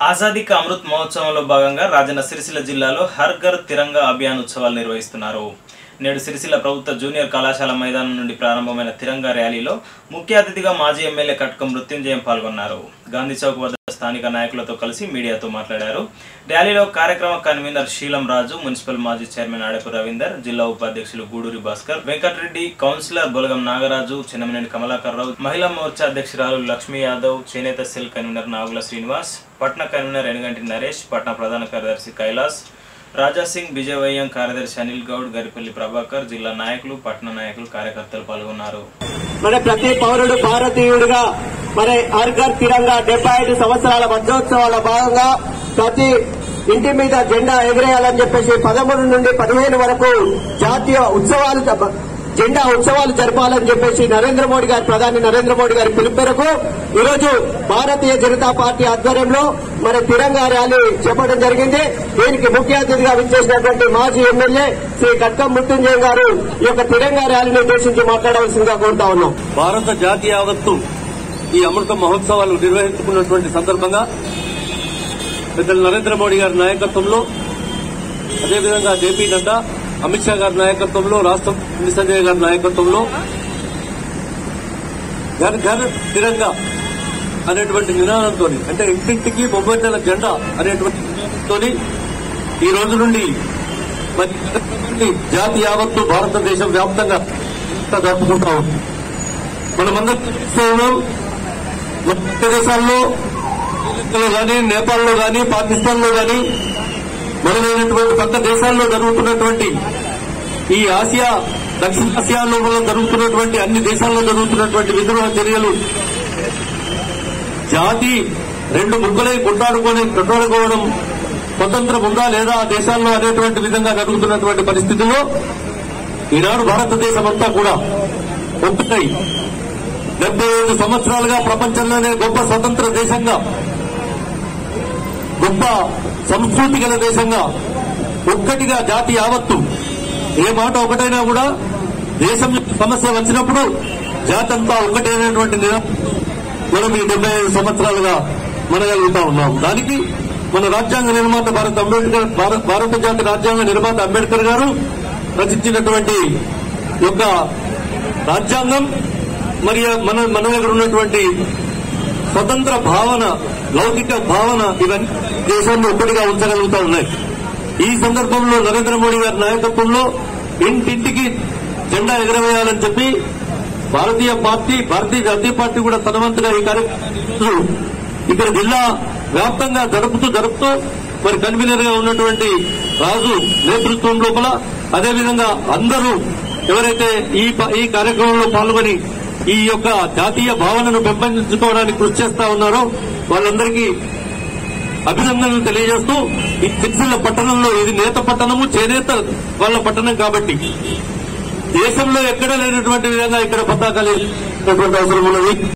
ఆజాదీ కా అమృత్ మహోత్సవంలో భాగంగా రాజన్న సిరిసిల్ల జిల్లాలో హర్ ఘర్ తిరంగా అభియాన్ ఉత్సవాలు నిర్వహిస్తున్నారు నేడు సిరిసిల్ల ప్రభుత్వ జూనియర్ కళాశాల మైదానం నుండి ప్రారంభమైన తిరంగా ర్యాలీలో ముఖ్య అతిథిగా మాజీ ఎమ్మెల్యే కట్కం మృత్యుంజయం పాల్గొన్నారు గాంధీ చౌక్ వద్ద స్థానిక నాయకులతో కలిసి మీడియాతో మాట్లాడారు ర్యాలీలో కార్యక్రమ కన్వీనర్ శీలం రాజు మున్సిపల్ మాజీ చైర్మన్ ఆడపు రవీందర్ జిల్లా ఉపాధ్యక్షులు గూడూరి భాస్కర్ వెంకటరెడ్డి కౌన్సిలర్ బొలగం నాగరాజు చిన్నమనేని కమలాకర్ రావు మహిళా మోర్చా అధ్యక్షురాలు లక్ష్మీ యాదవ్ చేనేత సెల్ కన్వీనర్ నాగుల శ్రీనివాస్ పట్న కన్వీనర్ ఎనగంటి నరేష్ పట్న ప్రధాన కార్యదర్శి కైలాస్ రాజాసింగ్ విజయవయ్యం కార్యదర్శి అనిల్ గౌడ్ గరిపల్లి ప్రభాకర్ జిల్లా నాయకులు పట్టణ నాయకులు కార్యకర్తలు పాల్గొన్నారు మరి ప్రతి పౌరుడు భారతీయుడిగా మరి హర్ ఘర్ తిరంగా డెబ్బై ఐదు సంవత్సరాల మధ్యోత్సవాల భాగంగా ప్రతి ఇంటి మీద జెండా ఎగిరేయాలని చెప్పేసి పదమూడు నుండి పదిహేను వరకు జాతీయ ఉత్సవాలు జ- జెండా ఉత్సవాలు జరపాలని చెప్పేసి నరేంద్ర మోడీ గారి ప్రధాని నరేంద్ర మోడీ గారి పిలుపు మేరకు ఈరోజు భారతీయ జనతా పార్టీ ఆధ్వర్యంలో మరి తిరంగా ర్యాలీ చేపట్టడం జరిగింది దీనికి ముఖ్య అతిథిగా విచ్చేసినటువంటి మాజీ ఎమ్మెల్యే శ్రీ కట్కం మృత్యుంజయం గారు ఈ యొక్క తిరంగా ర్యాలీని ఉద్దేశించి మాట్లాడవలసిందిగా కోరుతా ఉన్నాం భారత జాతీయ యావత్తు ఈ అమృత మహోత్సవాలు నిర్వహించుకున్నటువంటి సందర్భంగా పెద్దలు నరేంద్ర మోడీ గారి నాయకత్వంలో అదేవిధంగా జేపీ నడ్డా అమిత్ షా గారి నాయకత్వంలో రాష్ట్ర సంజయ్ గారి నాయకత్వంలో ఘర్ ఘర్ తిరంగా అనేటువంటి నినాదంతో అంటే ఇంటింటికి బొబ్బెట్టల జెండా అనేటువంటి నినాదంతో ఈ రోజు నుండి మరి జాతి యావత్తు భారతదేశం వ్యాప్తంగా జరుపుకుంటా ఉంది మనమందరం చూస్తూ ఉన్నాం మన దేశాల్లో శ్రీలంకలో గాని నేపాల్లో గాని పాకిస్తాన్ లో గాని మొదలైనటువంటి పక్క దేశాల్లో జరుగుతున్నటువంటి ఈ ఆసియా దక్షిణ ఆసియాలో మనం జరుగుతున్నటువంటి అన్ని దేశాల్లో జరుగుతున్నటువంటి విద్రోహ చర్యలు జాతి రెండు ముక్కలై కొట్టాడుకొని కొట్టాడుకోవడం స్వతంత్రం ఉందా లేదా ఆ దేశాల్లో అనేటువంటి విధంగా జరుగుతున్నటువంటి పరిస్థితుల్లో ఈనాడు భారతదేశం అంతా కూడా ఒక్కటై డెబ్బై ఐదు సంవత్సరాలుగా ప్రపంచంలోనే గొప్ప స్వతంత్ర దేశంగా గొప్ప సంస్కృతి గల దేశంగా ఒక్కటిగా జాతి యావత్తు ఏ మాట ఒకటైనా కూడా దేశం యొక్క సమస్య వచ్చినప్పుడు జాతి అంతా ఒక్కటైనటువంటి నినా- మనం ఈ డెబ్బై ఐదు సంవత్సరాలుగా మనగలుగుతా ఉన్నాం దానికి మన రాజ్యాంగ నిర్మాత భారత అంబేద్కర్ భారత- భారత జాతి రాజ్యాంగ నిర్మాత అంబేద్కర్ గారు రచించినటువంటి యొక్క రాజ్యాంగం మరి మన మన దగ్గర ఉన్నటువంటి స్వతంత్ర భావన లౌకిక భావన ఇవన్నీ దేశాన్ని ఒక్కటిగా ఉంచగలుగుతా ఉన్నాయి ఈ సందర్భంలో నరేంద్ర మోడీ గారి నాయకత్వంలో ఇంటింటికి జెండా ఎగరవేయాలని చెప్పి భారతీయ పార్టీ భారతీయ జాతీయ పార్టీ కూడా తన వంతుగా ఈ కార్యక్రమం ఇక్కడ జిల్లా వ్యాప్తంగా జరుపుతూ జరుపుతూ మరి కన్వీనర్ గా ఉన్నటువంటి రాజు నేతృత్వం లోపల అదేవిధంగా అందరూ ఎవరైతే ఈ ప- ఈ కార్యక్రమంలో పాల్గొని ఈ యొక్క జాతీయ భావనను పెంపొందించుకోవడానికి కృషి చేస్తా ఉన్నారో వాళ్ళందరికీ అభినందనలు తెలియజేస్తూ ఈ సిరిసిల్ల పట్టణంలో ఇది నేత పట్టణము చేనేత వాళ్ళ పట్టణం కాబట్టి దేశంలో ఎక్కడ లేనటువంటి విధంగా ఇక్కడ పతాకాలు వేసినటువంటి అవసరం ఉన్నది